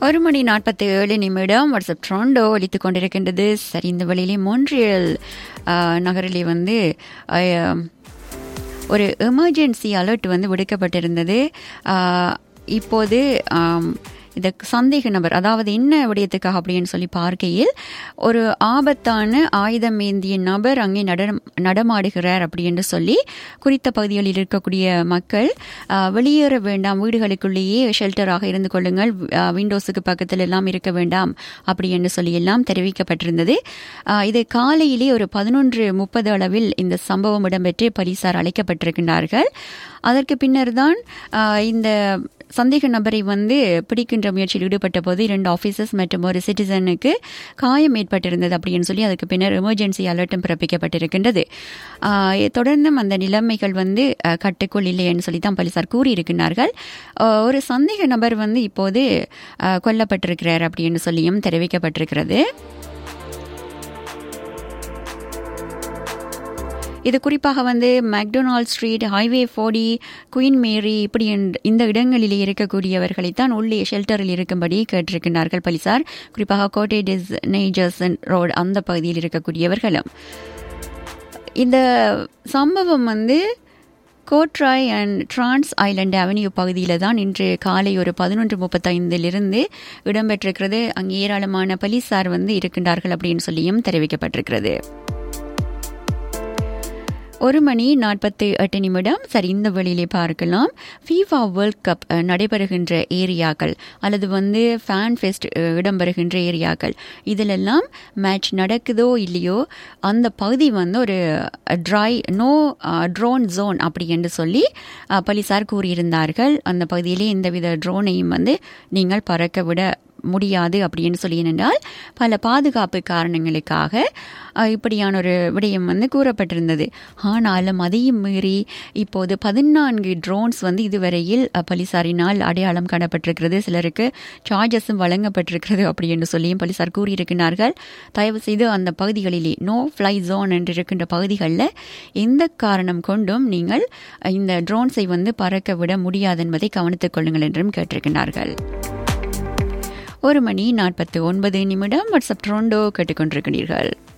ஒரு மணி நாற்பத்தி ஏழு நிமிடம் வாட்ஸ்அப் ட்ரோண்டோ ஒலித்துக் கொண்டிருக்கின்றது சரி இந்த வழியிலே மோன்ட்ரியல் ஆஹ், நகரிலே வந்து ஆஹ், ஒரு எமர்ஜென்சி அலர்ட் வந்து விடுக்கப்பட்டிருந்தது ஆஹ், இப்போது ஆம், இந்த சந்தேக நபர் அதாவது என்ன விடயத்துக்காக அப்படின்னு சொல்லி பார்க்கையில் ஒரு ஆபத்தான ஆயுதம் ஏந்திய நபர் அங்கே நட நடமாடுகிறார் அப்படி என்று சொல்லி குறித்த பகுதிகளில் இருக்கக்கூடிய மக்கள் ஆஹ், வெளியேற வேண்டாம் வீடுகளுக்குள்ளேயே ஷெல்டராக இருந்து கொள்ளுங்கள் ஆஹ், விண்டோஸுக்கு பக்கத்தில் எல்லாம் இருக்க வேண்டாம் அப்படி என்று சொல்லி எல்லாம் தெரிவிக்கப்பட்டிருந்தது ஆஹ், இது காலையிலே ஒரு பதினொன்று முப்பது அளவில் இந்த சம்பவம் இடம்பெற்று போலீசார் அழைக்கப்பட்டிருக்கின்றார்கள் அதற்கு பின்னர் தான் ஆஹ், இந்த சந்தேக நபரை வந்து பிடிக்கின்ற முயற்சியில் ஈடுபட்ட போது இரண்டு ஆபீசர்ஸ் மற்றும் ஒரு சிட்டிசனுக்கு காயம் ஏற்பட்டிருந்தது அப்படின்னு சொல்லி அதுக்கு பின்னர் எமர்ஜென்சி அலர்ட்டும் பிறப்பிக்கப்பட்டிருக்கின்றது ஆஹ், தொடர்ந்தும் அந்த நிலைமைகள் வந்து ஆஹ், கட்டுக்குள் இல்லைன்னு சொல்லி தான் போலீசார் கூறியிருக்கிறார்கள் ஆஹ், ஒரு சந்தேக நபர் வந்து இப்போது ஆஹ், கொல்லப்பட்டிருக்கிறார் அப்படின்னு சொல்லியும் தெரிவிக்கப்பட்டிருக்கிறது இது குறிப்பாக வந்து McDonald Street highway forty Queen Mary இப்படி என்ற- இந்த இடங்களிலே இருக்கக்கூடியவர்களைத்தான் உள்ளே ஷெல்டரில் இருக்கும்படி கேட்டிருக்கிறார்கள் போலீசார் குறிப்பாக கோட்டை டெஸ்னேஜர்சன் ரோடு அந்த பகுதியில் இருக்கக்கூடியவர்களும் இந்த சம்பவம் வந்து கோட்ராய் அண்ட் டிரான்ஸ் ஐலண்ட் அவென்யூ பகுதியில் தான் இன்று காலை ஒரு பதினொன்று முப்பத்தைந்திலிருந்து இடம்பெற்றிருக்கிறது அங்கே ஏராளமான போலீசார் வந்து இருக்கின்றார்கள் அப்படின்னு சொல்லியும் தெரிவிக்கப்பட்டிருக்கிறது ஒரு மணி நாற்பத்தி எட்டு நிமிடம் சரி இந்த வழியிலே பார்க்கலாம் ஃபீஃபா வேர்ல்ட் கப் அஹ், நடைபெறுகின்ற ஏரியாக்கள் அல்லது வந்து ஃபேன் ஃபெஸ்ட் அஹ், இடம்பெறுகின்ற ஏரியாக்கள் இதிலெல்லாம் மேட்ச் நடக்குதோ இல்லையோ அந்த பகுதி வந்து ஒரு ட்ரை நோ ட்ரோன் ஜோன் அப்படி என்று சொல்லி அஹ், போலீசார் கூறியிருந்தார்கள் அந்த பகுதியிலே எந்தவித ட்ரோனையும் வந்து நீங்கள் பறக்க விட முடியாது அப்படின்னு சொல்லி ஏனென்றால் பல பாதுகாப்பு காரணங்களுக்காக அஹ், இப்படியான ஒரு விடயம் வந்து கூறப்பட்டிருந்தது ஆனாலும் அதையும் மீறி இப்போது பதினான்கு ட்ரோன்ஸ் வந்து இதுவரையில் அஹ், போலீசாரினால் அடையாளம் காணப்பட்டிருக்கிறது சிலருக்கு சார்ஜஸும் வழங்கப்பட்டிருக்கிறது அப்படி என்று சொல்லியும் போலீசார் கூறியிருக்கிறார்கள் தயவு செய்து அந்த பகுதிகளிலே நோ ஃப்ளை ஜோன் என்று இருக்கின்ற பகுதிகளில் எந்த காரணம் கொண்டும் நீங்கள் அஹ், இந்த ட்ரோன்ஸை வந்து பறக்க விட முடியாது என்பதை கவனித்துக் கொள்ளுங்கள் என்றும் கேட்டிருக்கிறார்கள் ஒரு மணி நாற்பத்தி ஒன்பது நிமிடம் வாட்ஸ்அப் ட்ரோண்டோ கேட்டுக்கொண்டிருக்கிறீர்கள்